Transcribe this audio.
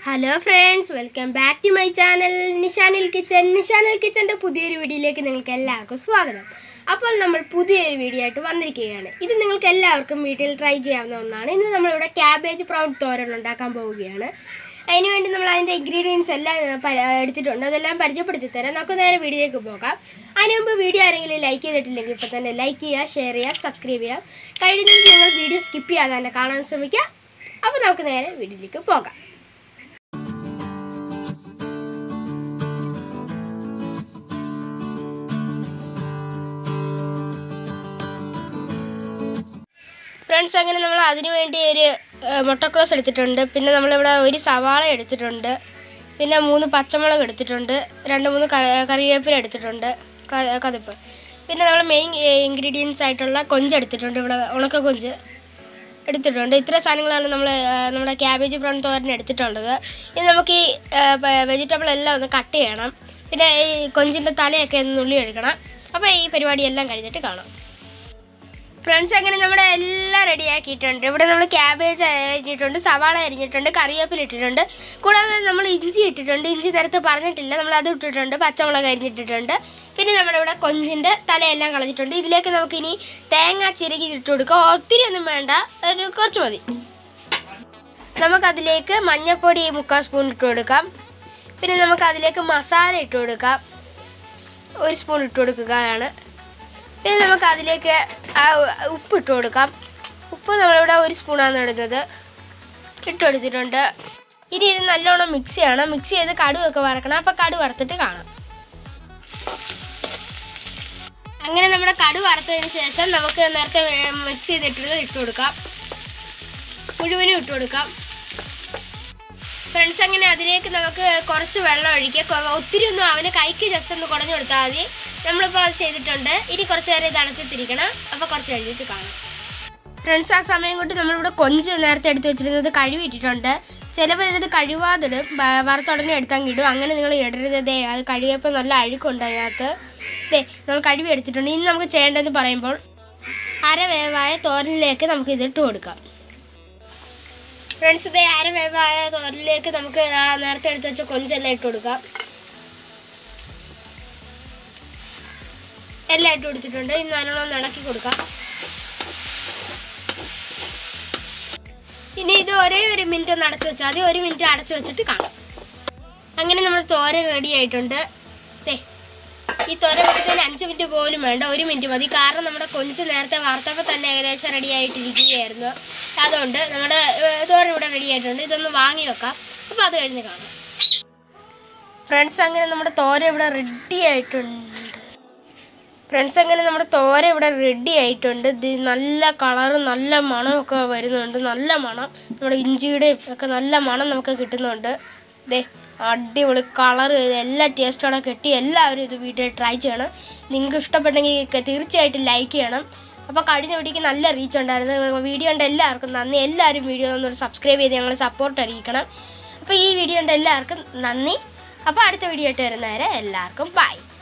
hello friends welcome back to my channel നിഷാനിൽ kitchen നിഷാനിൽ കിച്ചൻ്റെ പുതിയൊരു വീഡിയോയിലേക്ക് നിങ്ങൾക്ക് എല്ലാവർക്കും സ്വാഗതം അപ്പോൾ നമ്മൾ പുതിയൊരു വീഡിയോ ആയിട്ട് വന്നിരിക്കുകയാണ് ഇത് നിങ്ങൾക്ക് എല്ലാവർക്കും വീട്ടിൽ ട്രൈ ചെയ്യാവുന്ന ഒന്നാണ് ഇന്ന് നമ്മളിവിടെ ക്യാബേജ് പ്രൗൺ തോരൻ ഉണ്ടാക്കാൻ പോവുകയാണ് അതിനുവേണ്ടി നമ്മൾ അതിൻ്റെ ഇൻഗ്രീഡിയൻസ് എല്ലാം ഏ, പ- എടുത്തിട്ടുണ്ട് അതെല്ലാം പരിചയപ്പെടുത്തി തരാം നമുക്ക് നേരെ വീഡിയോയിലേക്ക് പോകാം അതിന് മുമ്പ് വീഡിയോ ആരെങ്കിലും ലൈക്ക് ചെയ്തിട്ടില്ലെങ്കിൽ ഇപ്പോൾ തന്നെ ലൈക്ക് ചെയ്യുക ഷെയർ ചെയ്യുക സബ്സ്ക്രൈബ് ചെയ്യുക കഴിയുന്നെങ്കിൽ നിങ്ങൾ വീഡിയോ സ്കിപ്പ് ചെയ്യാതെ തന്നെ കാണാൻ ശ്രമിക്കുക അപ്പോൾ നമുക്ക് നേരെ വീഡിയോയിലേക്ക് പോകാം ഫ്രണ്ട്സ് അങ്ങനെ നമ്മൾ അതിനു വേണ്ടി ഒരു ഏ, മുട്ടക്രോസ് എടുത്തിട്ടുണ്ട് പിന്നെ നമ്മളിവിടെ ഒരു സവാള എടുത്തിട്ടുണ്ട് പിന്നെ മൂന്ന് പച്ചമുളക് എടുത്തിട്ടുണ്ട് രണ്ട് മൂന്ന് ക- കറിവേപ്പില എടുത്തിട്ടുണ്ട് ക- കതിപ്പ് പിന്നെ നമ്മൾ മെയിൻ ഇൻഗ്രീഡിയൻസ് ആയിട്ടുള്ള കൊഞ്ച് എടുത്തിട്ടുണ്ട് ഇവിടെ ഉണക്ക കൊഞ്ച് എടുത്തിട്ടുണ്ട് ഇത്ര സാധനങ്ങളാണ് നമ്മൾ നമ്മുടെ ക്യാബേജ് ബ്രൗൺ തോരൻ എടുത്തിട്ടുള്ളത് ഇനി നമുക്ക് ഈ വെജിറ്റബിൾ എല്ലാം ഒന്ന് കട്ട് ചെയ്യണം പിന്നെ ഈ കൊഞ്ചിൻ്റെ തലയൊക്കെ ഒന്ന് നുള്ളി എടുക്കണം അപ്പോൾ ഈ പരിപാടിയെല്ലാം കഴിഞ്ഞിട്ട് കാണാം ഫ്രണ്ട്സ് അങ്ങനെ നമ്മുടെ എല്ലാം റെഡി ആക്കിയിട്ടുണ്ട് ഇവിടെ നമ്മൾ ക്യാബേജ് അരിഞ്ഞിട്ടുണ്ട് സവാള അരിഞ്ഞിട്ടുണ്ട് കറിവേപ്പില ഇട്ടിട്ടുണ്ട് കൂടാതെ നമ്മൾ ഇഞ്ചി ഇട്ടിട്ടുണ്ട് ഇഞ്ചി നേരത്തെ പറഞ്ഞിട്ടില്ല നമ്മൾ അത് ഇട്ടിട്ടുണ്ട് പച്ചമുളക് അരിഞ്ഞിട്ടിട്ടുണ്ട് പിന്നെ നമ്മുടെ ഇവിടെ കൊഞ്ചിൻ്റെ തലയെല്ലാം കളഞ്ഞിട്ടുണ്ട് ഇതിലേക്ക് നമുക്കിനി തേങ്ങ ചിരകി ഇട്ട് കൊടുക്കാം ഒത്തിരി ഒന്നും വേണ്ട ഒരു കുറച്ച് മതി നമുക്കതിലേക്ക് മഞ്ഞൾപ്പൊടി മുക്കാൽ സ്പൂൺ ഇട്ട് കൊടുക്കാം പിന്നെ നമുക്ക് അതിലേക്ക് മസാല ഇട്ട് കൊടുക്കാം ഒരു സ്പൂൺ ഇട്ട് കൊടുക്കുകയാണ് പിന്നെ നമുക്ക് അതിലേക്ക് ആ ഉപ്പ് ഇട്ട് കൊടുക്കാം ഉപ്പ് നമ്മളിവിടെ ഒരു സ്പൂണാണ് ഇടുന്നത് ഇട്ട് കൊടുത്തിട്ടുണ്ട് ഇനി ഇത് നല്ലോണം മിക്സ് ചെയ്യണം മിക്സ് ചെയ്ത് കടുവൊക്കെ വറക്കണം അപ്പോൾ കടു വറുത്തിട്ട് കാണാം അങ്ങനെ നമ്മുടെ കടു വറുത്തതിന് ശേഷം നമുക്ക് നേരത്തെ മിക്സ് ചെയ്തിട്ടുള്ളത് ഇട്ട് കൊടുക്കാം മുഴുവനും ഇട്ട് കൊടുക്കാം ഫ്രണ്ട്സ് അങ്ങനെ അതിലേക്ക് നമുക്ക് കുറച്ച് വെള്ളം ഒഴിക്കുക കൊ- ഒത്തിരി ഒന്നും അവന് കൈക്ക് ജസ്റ്റ് ഒന്ന് കുടഞ്ഞു കൊടുത്താൽ മതി നമ്മളിപ്പോൾ അത് ചെയ്തിട്ടുണ്ട് ഇനി കുറച്ച് നേരം ഇത് അടച്ചിട്ടിരിക്കണം അപ്പോൾ കുറച്ച് കഴിഞ്ഞിട്ട് കാണാം ഫ്രണ്ട്സ് ആ സമയം കൊണ്ട് നമ്മളിവിടെ കൊഞ്ച് നേരത്തെ എടുത്ത് വെച്ചിരുന്നത് കഴുവിയിട്ടിട്ടുണ്ട് ചിലവരത് കഴുവാതിടും ബ- വറുത്തുടനെ എടുത്തങ്ങ് ഇടും അങ്ങനെ നിങ്ങൾ ഇടരുത് ദേ അത് കഴുകിയപ്പോൾ നല്ല അഴുക്കുണ്ട് അതിനകത്ത് ദേ നമ്മൾ കഴുകി എടുത്തിട്ടുണ്ട് ഇനി നമുക്ക് ചെയ്യേണ്ടതെന്ന് പറയുമ്പോൾ അര വേവായ തോരനിലേക്ക് നമുക്ക് ഇതിട്ട് കൊടുക്കാം ഫ്രണ്ട്സ് ഇതേ അര വേവായ തോരനിലേക്ക് നമുക്ക് ആ നേരത്തെ എടുത്ത് വെച്ച കൊഞ്ചെല്ലാം ഇട്ട് കൊടുക്കാം എല്ലാം ഇട്ട് കൊടുത്തിട്ടുണ്ട് ഇനി നല്ലോണം ഒന്ന് ഇളക്കി കൊടുക്കാം ഇനി ഇത് ഒരേ ഒരു മിനിറ്റ് ഒന്ന് അടച്ചു വെച്ചാൽ മതി ഒരു മിനിറ്റ് അടച്ചു വെച്ചിട്ട് കാണാം അങ്ങനെ നമ്മുടെ തോരൻ റെഡി ആയിട്ടുണ്ട് ദേ ഈ തോരൻ വെക്കുന്നതിന് അഞ്ച് മിനിറ്റ് പോലും വേണ്ട ഒരു മിനിറ്റ് മതി കാരണം നമ്മുടെ കൊഞ്ച് നേരത്തെ വാർത്തപ്പോൾ തന്നെ ഏകദേശം റെഡി ആയിട്ടിരിക്കുകയായിരുന്നു അതുകൊണ്ട് നമ്മുടെ ഏഹ്, തോരൻ ഇവിടെ റെഡി ആയിട്ടുണ്ട് ഇതൊന്ന് വാങ്ങി വെക്കാം അപ്പോൾ അത് കഴിഞ്ഞ് കാണാം ഫ്രണ്ട്സ് അങ്ങനെ നമ്മുടെ തോരൻ ഇവിടെ റെഡി ആയിട്ടുണ്ട് ഫ്രണ്ട്സ് അങ്ങനെ നമ്മുടെ തോര ഇവിടെ റെഡി ആയിട്ടുണ്ട് ഇത് നല്ല കളറും നല്ല മണമൊക്കെ വരുന്നുണ്ട് നല്ല മണം നമ്മുടെ ഇഞ്ചിയുടെയും ഒക്കെ നല്ല മണം നമുക്ക് കിട്ടുന്നുണ്ട് ദേ അടിപൊളി കളറ് എല്ലാ ടേസ്റ്റോടെ കെട്ടി എല്ലാവരും ഇത് വീട്ടിൽ ട്രൈ ചെയ്യണം നിങ്ങൾക്ക് ഇഷ്ടപ്പെട്ടെങ്കിൽ ക- തീർച്ചയായിട്ടും ലൈക്ക് ചെയ്യണം അപ്പോൾ കഴിഞ്ഞ വീഡിയോക്ക് നല്ല റീച്ച് ഉണ്ടായിരുന്നു വീഡിയോ ഉണ്ട് എല്ലാവർക്കും നന്ദി എല്ലാവരും വീഡിയോ ഒന്ന് സബ്സ്ക്രൈബ് ചെയ്ത് ഞങ്ങളെ സപ്പോർട്ട് അറിയിക്കണം അപ്പോൾ ഈ വീഡിയോ ഉണ്ട് എല്ലാവർക്കും നന്ദി അപ്പോൾ അടുത്ത വീഡിയോ ആയിട്ട് വരുന്നവരെ എല്ലാവർക്കും ബൈ